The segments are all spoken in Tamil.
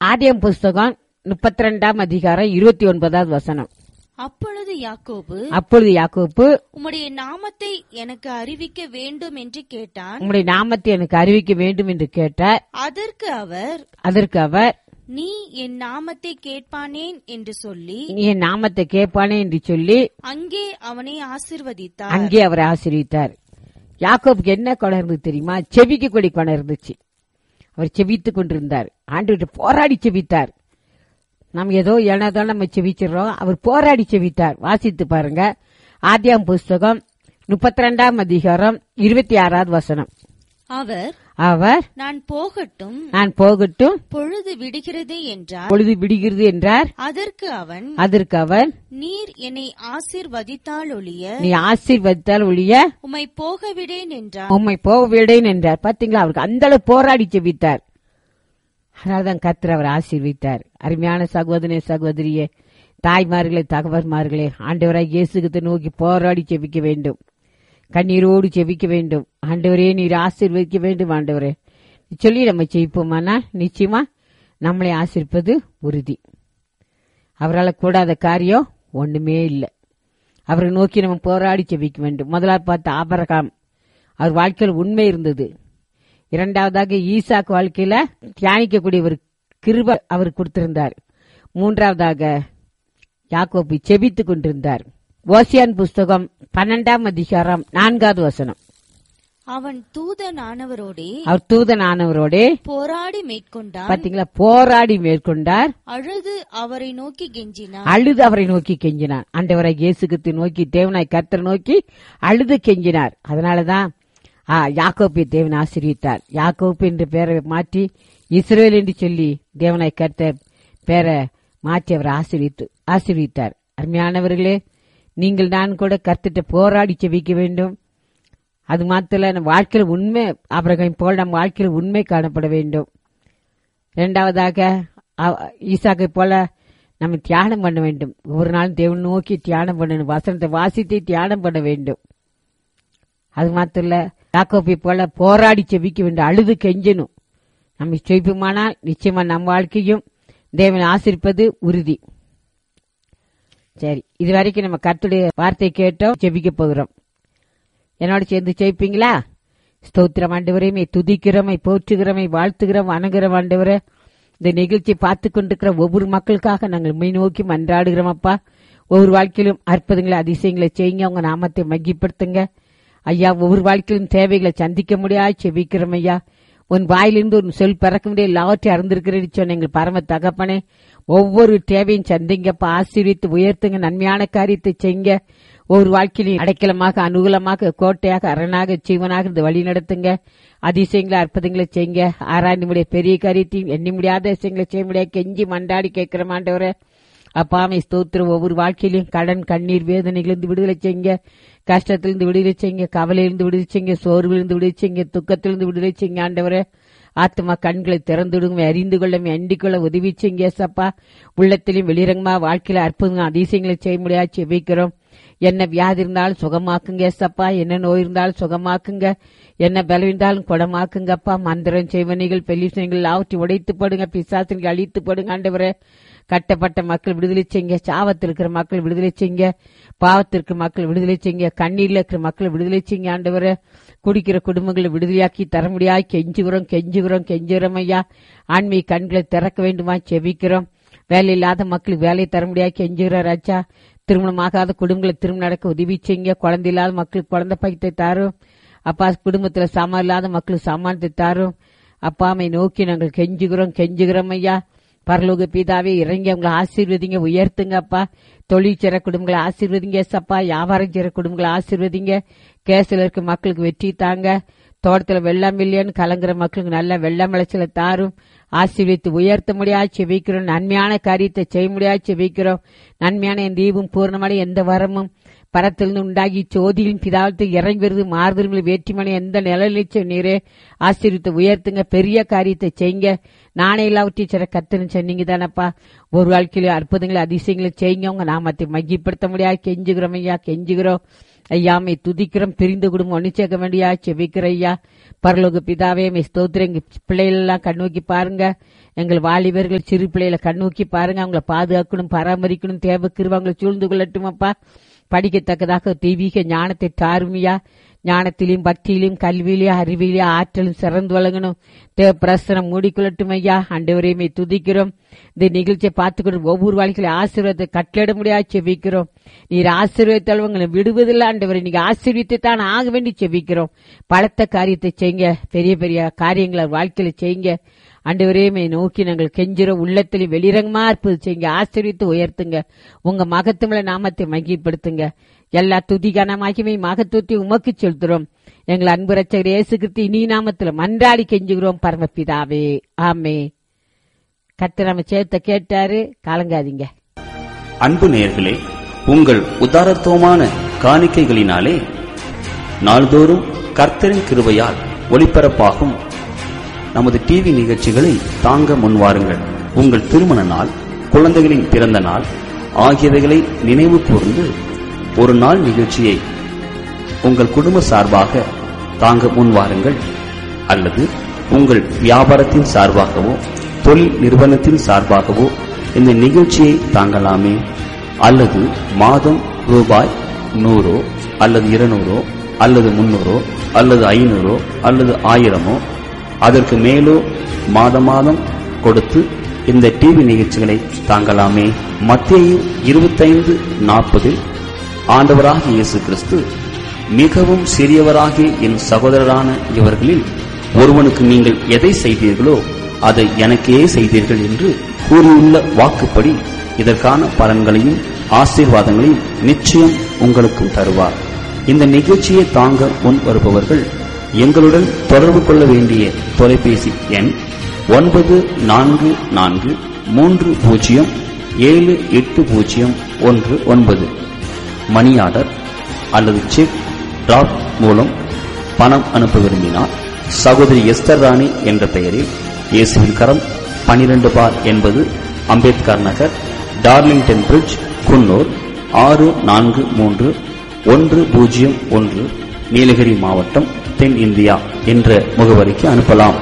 ஆதியம் புஸ்தகம் முப்பத்தி ரெண்டாம் அதிகாரம் இருபத்தி ஒன்பதாவது வசனம் அப்பொழுது யாக்கோபு அப்பொழுது யாக்கோப்பு உம்முடைய நாமத்தை எனக்கு அறிவிக்க வேண்டும் என்று கேட்டான் உம்முடைய நாமத்தை எனக்கு அறிவிக்க வேண்டும் என்று கேட்டார் அதற்கு அவர் அதற்கு அவர் நீ என் நாமத்தை கேட்பானேன் என்று சொல்லி நீ என் நாமத்தை கேட்பானே என்று சொல்லி அங்கே அவனை ஆசிர்வதித்தார் அங்கே அவரை ஆசீர்வித்தார் யாக்கோபுக்கு என்ன குணம் இருந்தது தெரியுமா செவிக்கு கொடி குணம் இருந்துச்சு அவர் செவித்துக் கொண்டிருந்தார் ஆண்டு போராடி செவித்தார் நம்ம ஏதோ ஏனதோ நம்ம செவிச்சிடறோம் அவர் போராடி செவித்தார் வாசித்து பாருங்க ஆதியாம் புஸ்தகம் முப்பத்தி ரெண்டாம் அதிகாரம் இருபத்தி ஆறாவது வசனம் அவர் அவர் நான் போகட்டும் நான் போகட்டும் பொழுது விடுகிறது என்றார் பொழுது விடுகிறது என்றார் அதற்கு அவன் அதற்கு அவர் நீர் என்னை ஆசிர்வதித்தால் ஒழிய நீ ஆசீர்வதித்தால் ஒழிய உம்மை போக விடேன் என்றார் உம்மை போக விடேன் என்றார் பாத்தீங்களா அவருக்கு அந்த அளவு போராடி செபித்தார் அதனால்தான் கர்த்தர் அவர் ஆசீர்வித்தார் அருமையான சகோதரனே சகோதரியே தாய்மார்களே தகவல்மார்களே ஆண்டவராய் இயேசுகத்தை நோக்கி போராடி செபிக்க வேண்டும் கண்ணீரோடு செபிக்க வேண்டும் ஆண்டவரே நீர் ஆசீர்வதிக்க வேண்டும் ஆண்டவரே சொல்லி நம்ம ஜெயிப்போமானா நிச்சயமா நம்மளை ஆசீர்ப்பது உறுதி அவரால் கூடாத காரியம் ஒண்ணுமே இல்லை அவரை நோக்கி நம்ம போராடி செபிக்க வேண்டும் முதலாவது பார்த்த ஆபரகாம் அவர் வாழ்க்கையில் உண்மை இருந்தது இரண்டாவதாக ஈசாக்கு வாழ்க்கையில தியானிக்கக்கூடிய ஒரு கிருப அவர் கொடுத்திருந்தார் மூன்றாவதாக யாக்கோபு செபித்துக் கொண்டிருந்தார் ஓசியான் புஸ்தகம் பன்னெண்டாம் அதிகாரம் நான்காவது வசனம் அவன் தூதனானவரோடே அவர் தூதனானவரோடே போராடி மேற்கொண்டான் பாத்தீங்களா போராடி மேற்கொண்டார் அழுது அவரை நோக்கி கெஞ்சினான் அழுது அவரை நோக்கி கெஞ்சினார் ஆண்டவரை இயேசுகத்தை நோக்கி தேவனாய் கர்த்தரை நோக்கி அழுது கெஞ்சினார் அதனாலதான் ஆ, யாக்கோப்பை தேவன் ஆசீர்வித்தார் யாக்கோப்பு என்ற பெயரை மாற்றி இஸ்ரேல் என்று சொல்லி தேவனாய் கர்த்தர் பெயரை மாற்றி அவர் ஆசீர்வித்து ஆசீர்வித்தார் அருமையானவர்களே நீங்கள் நான் கூட கர்த்திட்ட போராடி செவிக்க வேண்டும் அது மாத்திர நம்ம வாழ்க்கையில் உண்மை அபிரகம் போல் நம்ம வாழ்க்கையில் உண்மை காணப்பட வேண்டும் இரண்டாவதாக அவ- ஈசாக்கை போல நம்ம தியானம் பண்ண வேண்டும் ஒவ்வொரு நாளும் தேவன் நோக்கி தியானம் பண்ணணும் வசனத்தை வாசித்து தியானம் பண்ண வேண்டும் அது மாத்திரம் இல்ல யாக்கோப்பை போல போராடி செபிக்க வேண்டும் அழுது கெஞ்சணும் நம்ம செபிப்போமானால் நிச்சயமா நம்ம வாழ்க்கையும் தேவன் ஆசிரிப்பது உறுதி சரி இது வரைக்கும் நம்ம கர்த்தருடைய வார்த்தை கேட்டோம் செபிக்க போகிறோம் என்னோட சேர்ந்து ஜெயிப்பீங்களா ஸ்தோத்திரம் ஆண்டவரையுமே துதிக்கிறமை போற்றுகிறமை வாழ்த்துகிறோம் வணங்குறோம் ஆண்டவரே இந்த நிகழ்ச்சி பார்த்து கொண்டிருக்கிற ஒவ்வொரு மக்களுக்காக நாங்கள் மெய் நோக்கி மன்றாடுகிறோம் அப்பா ஒவ்வொரு வாழ்க்கையிலும் அற்புதங்களை அதிசயங்களை செய்யுங்க உங்க நாமத்தை மகிப்படுத்துங்க ஐயா ஒவ்வொரு வாழ்க்கையிலும் தேவைகளை சந்திக்க முடியாது செபிக்கிறோம் ஐயா உன் வாயிலிருந்து ஒரு சொல் பிறக்க முடியாது எல்லாவற்றையும் அறிந்திருக்கிறேன்னு சொன்ன எங்கள் பரம தகப்பனே ஒவ்வொரு தேவையும் சந்திங்கப்பா ஆசீர்வித்து உயர்த்துங்க நன்மையான காரியத்தை செய்யுங்க ஒவ்வொரு வாழ்க்கையிலும் அடைக்கலமாக அனுகூலமாக கோட்டையாக அரணாக ஜீவனாக இருந்து வழி நடத்துங்க அதிசயங்களை அற்புதங்களை செய்யுங்க ஆராய்ந்து முடிய பெரிய காரியத்தையும் எண்ணி முடியாத விஷயங்களை செய்ய முடியாது கெஞ்சி மண்டாடி கேட்கிற மாண்டவரே அப்பாமை ஸ்தோத்திரம் ஒவ்வொரு வாழ்க்கையிலும் கடன் கண்ணீர் வேதனைகளிலிருந்து விடுதலை செய்யுங்க கஷ்டத்திலிருந்து விடுதலை செய்யுங்க கவலையிலிருந்து விடுதலை செய்யுங்க சோர்விலிருந்து விடுதலை செய்யுங்க துக்கத்திலிருந்து விடுதலை செய்யுங்க ஆண்டவரே ஆத்மா கண்களை திறந்துடுங்க அறிந்து கொள்ள எண்டிக் கொள்ள உதவி செய்யுங்க ஏசப்பா உள்ளத்திலும் வெளிரங்கமா வாழ்க்கையில அற்புதங்க அதிசயங்களை செய்ய முடியாது செபிக்கிறோம் என்ன வியாதி இருந்தாலும் சுகமாக்குங்க ஏசப்பா என்ன நோய் இருந்தாலும் சுகமாக்குங்க என்ன பலம் இருந்தாலும் குணமாக்குங்கப்பா மந்திரம் செய்வனைகள் பெல்லிசனைகள் ஆவற்றி உடைத்து போடுங்க பிசாசனைகள் அழித்து போடுங்க ஆண்டவரே கட்டப்பட்ட மக்கள் விடுதலை செய்யுங்க சாவத்தில் இருக்கிற மக்கள் விடுதலை செய்யுங்க பாவத்திற்கு மக்கள் விடுதலை செய்யுங்க கண்ணீர்ல இருக்கிற மக்கள் விடுதலை செய்யுங்க ஆண்டவரே குடிக்கிற குடும்பங்களை விடுதலையாக்கி தர முடியாது கெஞ்சுகிறோம் கெஞ்சுகிறோம் கெஞ்சுகிறோம் ஐயா ஆன்மீக கண்களை திறக்க வேண்டுமா செபிக்கிறோம் வேலை இல்லாத மக்களுக்கு வேலை தர முடியாது கெஞ்சுகிற ராஜா திருமணமாகாத குடும்பங்களை திருமணம் நடக்க உதவி செய்யுங்க குழந்தை இல்லாத மக்களுக்கு குழந்தை பையத்தை தாரும் அப்பா குடும்பத்துல சாமான் இல்லாத மக்களுக்கு சாமானத்தை தாரும் அப்பாமை நோக்கி நாங்கள் கெஞ்சுகிறோம் கெஞ்சுகிறோம் ஐயா பரலோக பிதாவே இறங்கி அவங்களை ஆசீர்வதிங்க உயர்த்துங்க அப்பா தொழில் செய்ற குடும்பங்களை ஆசீர்வதிங்க ஏசப்பா வியாபாரம் செய்ற குடும்பங்களை ஆசீர்வதிங்க கேஸ்ல இருக்க மக்களுக்கு வெற்றி தாங்க தோட்டத்துல வெள்ளம் இல்லையான்னு கலங்குற மக்களுக்கு நல்ல வெள்ளம் விளைச்சல தாரும் ஆசீர்வித்து உயர்த்த முடியாது செபிக்கிறோம் நன்மையான காரியத்தை செய்ய முடியாது செபிக்கிறோம் நன்மையான என் தீபம் பூர்ணமான எந்த வரமும் பரத்திலிருந்து உண்டாகி சோதியின் பிதாவத்தில் இறங்கி வருது மாறுதல்களை வேற்றுமனை எந்த நிலையிலும் நீரே ஆசீர்வித்து உயர்த்துங்க பெரிய காரியத்தை செய்யுங்க நானே எல்லாவற்றையும் சிற கத்துன்னு சொன்னீங்க தானப்பா ஒரு வாழ்க்கையில அற்புதங்களை அதிசயங்களை செய்யுங்க உங்க நாமத்தை மகிப்படுத்த முடியாது கெஞ்சுகிறோம் ஐயா கெஞ்சுகிறோம் ஐயாமை துதிக்கிறோம் பிரிந்து குடும்பம் ஒன்னு சேர்க்க வேண்டியா செபிக்கிற ஐயா பரலோக பிதாவே மே ஸ்தோத்திரம் எங்க பிள்ளைகள் எல்லாம் கண்ணோக்கி பாருங்க எங்கள் வாலிபர்கள் சிறு பிள்ளைகளை கண்ணோக்கி பாருங்க அவங்கள பாதுகாக்கணும் பராமரிக்கணும் தேவை கிருவாங்களை சூழ்ந்து கொள்ளட்டுமாப்பா படிக்கத்தக்கதாக தெய்வீக ஞானத்தை தாருமையா ஞானத்திலையும் பக்தியிலும் கல்வியிலையும் அறிவிலையும் ஆற்றலும் சிறந்து வழங்கணும் தேவ பிரசனம் மூடிக்கொள்ளட்டும் ஐயா அண்டவரையுமே துதிக்கிறோம் இந்த நிகழ்ச்சியை பார்த்துக்கிட்டு ஒவ்வொரு வாழ்க்கையில ஆசீர்வாதத்தை கட்டளிட முடியாது செவிக்கிறோம் நீர் ஆசீர்வதித்தால் உங்களை விடுவதில்லை ஆண்டவரை நீங்க ஆசீர்வித்து தான் ஆக வேண்டி செவிக்கிறோம் பலத்த காரியத்தை செய்யுங்க பெரிய பெரிய காரியங்களை வாழ்க்கையில செய்யுங்க ஆண்டவரேமே நோக்கி நாங்கள் கெஞ்சிற உள்ளத்தில் வெளிரங்கமா இருப்பது செய்யுங்க ஆசீர்வித்து உயர்த்துங்க உங்க மகத்துவங்களை நாமத்தை மகிப்படுத்துங்க எல்லா துதிகான மகிமை மகத்துவத்தை உமக்கு செலுத்துறோம் எங்கள் அன்பு ரச்சகர் இயேசு கிறிஸ்து இனி நாமத்துல மன்றாடி கெஞ்சுகிறோம் பரமபிதாவே ஆமே கத்து நம்ம சேர்த்த கேட்டாரு கலங்காதீங்க அன்பு நேயர்களே உங்கள் உதாரத்துவமான காணிக்கைகளினாலே நாள்தோறும் கர்த்தரின் கிருபையால் ஒளிபரப்பாகும் நமது டிவி நிகழ்ச்சிகளை தாங்க முன்வாருங்கள் உங்கள் திருமண நாள் குழந்தைகளின் பிறந்த நாள் ஆகியவைகளை நினைவு கூர்ந்து ஒரு நாள் நிகழ்ச்சியை உங்கள் குடும்ப சார்பாக தாங்க முன்வாருங்கள் அல்லது உங்கள் வியாபாரத்தின் சார்பாகவோ தொழில் நிறுவனத்தின் சார்பாகவோ இந்த நிகழ்ச்சியை தாங்கலாமே அல்லது மாதம் ரூபாய் நூறோ அல்லது இருநூறோ அல்லது முன்னூறோ அல்லது ஐநூறோ அல்லது ஆயிரமோ அதற்கு மேலோ மாத மாதம் கொடுத்து இந்த டிவி நிகழ்ச்சிகளை தாங்கலாமே மத்திய இருபத்தைந்து நாற்பதில் ஆண்டவராகிய இயேசு கிறிஸ்து மிகவும் சிறியவராகிய என் சகோதரரான இவர்களில் ஒருவனுக்கு நீங்கள் எதை செய்தீர்களோ அதை எனக்கே செய்தீர்கள் என்று கூறியுள்ள வாக்குப்படி இதற்கான பலன்களையும் ஆசீர்வாதங்களையும் நிச்சயம் உங்களுக்கும் தருவார் இந்த நிகழ்ச்சியை தாங்க முன் வருபவர்கள் எங்களுடன் தொடர்பு கொள்ள வேண்டிய தொலைபேசி எண் ஒன்பது நான்கு நான்கு மூன்று பூஜ்ஜியம் ஏழு எட்டு பூஜ்ஜியம் ஒன்று ஒன்பது மணி ஆர்டர் அல்லது செக் டிராப் மூலம் பணம் அனுப்ப விரும்பினால் சகோதரி எஸ்தர் ராணி என்ற பெயரில் இயேசுவின் கரம் பனிரெண்டு பார் என்பது அம்பேத்கர் நகர் டார்லிங்டன் பிரிட்ஜ் குன்னூர் ஆறு நான்கு மூன்று ஒன்று பூஜ்ஜியம் ஒன்று நீலகிரி மாவட்டம் தென் இந்தியா என்ற முகவரிக்கு அனுப்பலாம்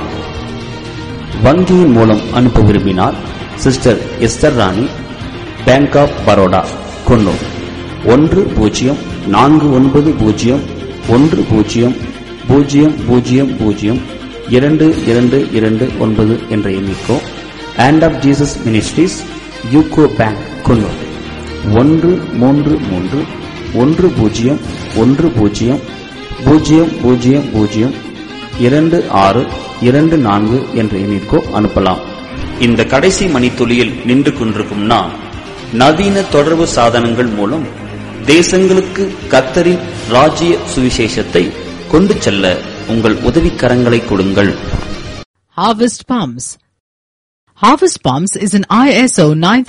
வங்கியின் மூலம் அனுப்ப விரும்பினால் sister Esther Rani bank of Baroda Coonoor ஒன்று பூஜ்ஜியம் நான்கு ஒன்பது பூஜ்ஜியம் ஒன்று பூஜ்ஜியம் பூஜ்ஜியம் பூஜ்ஜியம் பூஜ்ஜியம் இரண்டு இரண்டு இரண்டு ஒன்பது என்ற எண்ணிக்கோ and of Jesus ministries UCO bank Coonoor ஒன்று மூன்று மூன்று ஒன்று பூஜ்ஜியம் ஒன்று பூஜ்ஜியம் பூஜ்ஜியம் பூஜ்ஜியம் பூஜ்ஜியம் இரண்டு ஆறு இரண்டு நான்கு என்ற எண்ணிற்கோ அனுப்பலாம் இந்த கடைசி மணித்துளியில் நின்று கொண்டிருக்கும் நான் நவீன தொடர்பு சாதனங்கள் மூலம் தேசங்களுக்கு கத்தரின் ராஜ்ய சுவிசேஷத்தை கொண்டு செல்ல உங்கள் உதவிக்கரங்களை கொடுங்கள் Harvest Palms. Harvest Palms is an ISO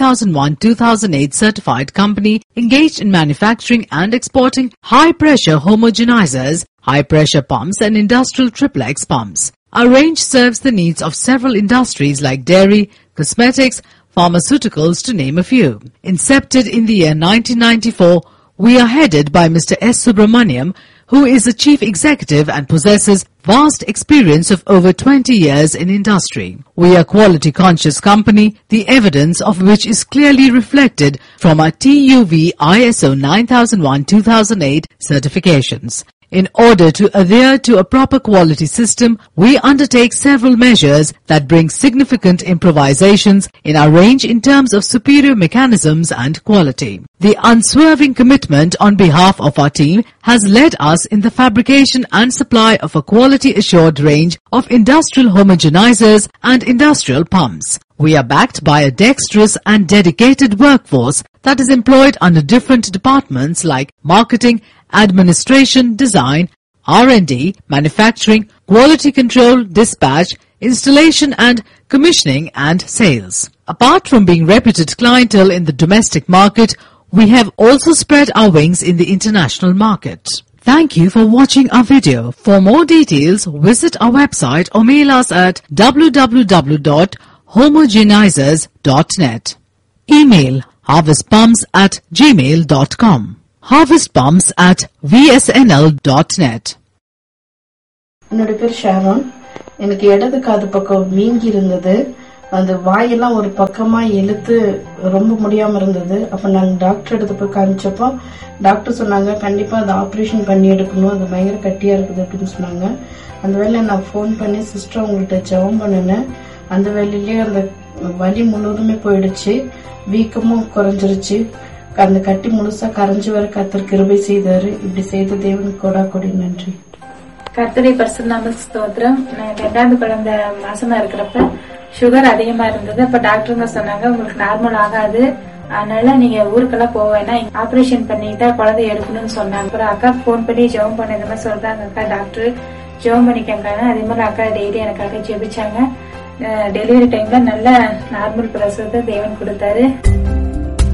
9001-2008 certified company engaged in manufacturing and exporting high-pressure homogenizers, high-pressure pumps and industrial triplex pumps. Our range serves the needs of several industries like dairy, cosmetics, pharmaceuticals to name a few. Incepted in the year 1994, we are headed by Mr. S. Subramaniam, who is the chief executive and possesses vast experience of over 20 years in industry. We are quality conscious company, the evidence of which is clearly reflected from our TUV ISO 9001-2008 certifications. In order to adhere to a proper quality system, we undertake several measures that bring significant improvisations in our range in terms of superior mechanisms and quality. The unswerving commitment on behalf of our team has led us in the fabrication and supply of a quality assured range of industrial homogenizers and industrial pumps. We are backed by a dexterous and dedicated workforce that is employed under different departments like marketing, administration, design, R&D, manufacturing, quality control, dispatch, installation and commissioning and sales. Apart from being reputed clientele in the domestic market, We have also spread our wings in the international market. Thank you for watching our video. For more details, visit our website or mail us at www.homogenizers.net. Email harvestpumps at gmail.com. Harvestpumps at vsnl.net. என்னோட பேர் ஷாரோன் எனக்கு இடது காது பக்கம் வீங்கி இருந்தது அந்த வாயெல்லாம் ஒரு பக்கமா இழுத்து ரொம்ப முடியாம இருந்தது அப்ப நாங்க டாக்டர் எடுத்து போய் காமிச்சப்போ டாக்டர் சொன்னாங்க கண்டிப்பா அதை ஆபரேஷன் பண்ணி எடுக்கணும் அது பயங்கர கட்டியா இருக்குது அப்படின்னு சொன்னாங்க அந்த வேலையை நான் ஃபோன் பண்ணி சிஸ்டர் உங்கள்கிட்ட ஜெபம் பண்ணினேன் அந்த வேலையிலேயே அந்த வலி முழுவதுமே போயிடுச்சு வீக்கமும் குறைஞ்சிருச்சு அந்த கட்டி முழுசா கரைஞ்சு வர கத்தர் கிருபை செய்தாரு இப்படி செய்த தேவனுக்கு கொடா கொடி நன்றி கர்த்தரை பரிசுநாம ஸ்தோத்திரம் நான் ரெண்டாவது குழந்தை மாசமா இருக்கிறப்ப சுகர் அதிகமா இருந்தது அப்ப டாக்டருங்க சொன்னாங்க உங்களுக்கு நார்மல் ஆகாது அதனால நீங்க ஊருக்கெல்லாம் போக வேணாம் ஆபரேஷன் பண்ணிட்டா குழந்தை எடுக்கணும்னு சொன்னாங்க அப்புறம் அக்கா போன் பண்ணி ஜெபம் பண்ண இந்த மாதிரி சொல்றாங்க அக்கா டாக்டர் ஜெபம் பண்ணிக்கங்க அதே மாதிரி அக்கா டெய்லி எனக்காக ஜெபிச்சாங்க டெலிவரி டைம்ல நல்ல நார்மல் பிரசவத்தை தேவன் கொடுத்தாரு